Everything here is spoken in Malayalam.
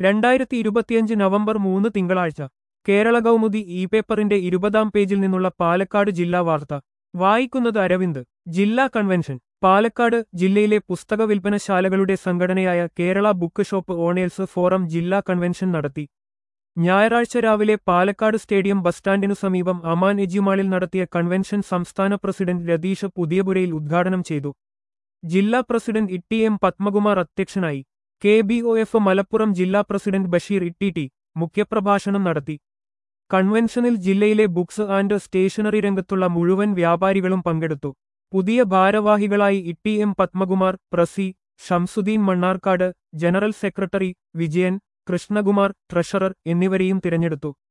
രണ്ടായിരത്തി ഇരുപത്തിയഞ്ച് നവംബർ മൂന്ന് തിങ്കളാഴ്ച കേരള കൗമുദി ഇ പേപ്പറിന്റെ ഇരുപതാം പേജിൽ നിന്നുള്ള പാലക്കാട് ജില്ലാ വാർത്ത വായിക്കുന്നത് അരവിന്ദ് ജില്ലാ കൺവെൻഷൻ പാലക്കാട് ജില്ലയിലെ പുസ്തക വിൽപ്പനശാലകളുടെ സംഘടനയായ Kerala book shop owners forum ജില്ലാ കൺവെൻഷൻ നടത്തി ഞായറാഴ്ച രാവിലെ പാലക്കാട് സ്റ്റേഡിയം ബസ് സ്റ്റാൻഡിനു സമീപം അമാൻ എജ്യുമാളിൽ നടത്തിയ കൺവെൻഷൻ സംസ്ഥാന പ്രസിഡന്റ് രതീഷ് പുതിയപുരയിൽ ഉദ്ഘാടനം ചെയ്തു ജില്ലാ പ്രസിഡന്റ് ഇട്ടി എം പത്മകുമാർ അധ്യക്ഷനായി K B O F Malappuram ജില്ലാ പ്രസിഡന്റ് ബഷീർ ഇട്ടി ടി മുഖ്യപ്രഭാഷണം നടത്തി കൺവെൻഷനിൽ ജില്ലയിലെ ബുക്സ് ആൻഡ് സ്റ്റേഷനറി രംഗത്തുള്ള മുഴുവൻ വ്യാപാരികളും പങ്കെടുത്തു പുതിയ ഭാരവാഹികളായി ഇട്ടി M Padmakumar president Shamsuddin Mannarkkad general secretary Vijayan Krishnakumar treasurer എന്നിവരെയും തിരഞ്ഞെടുത്തു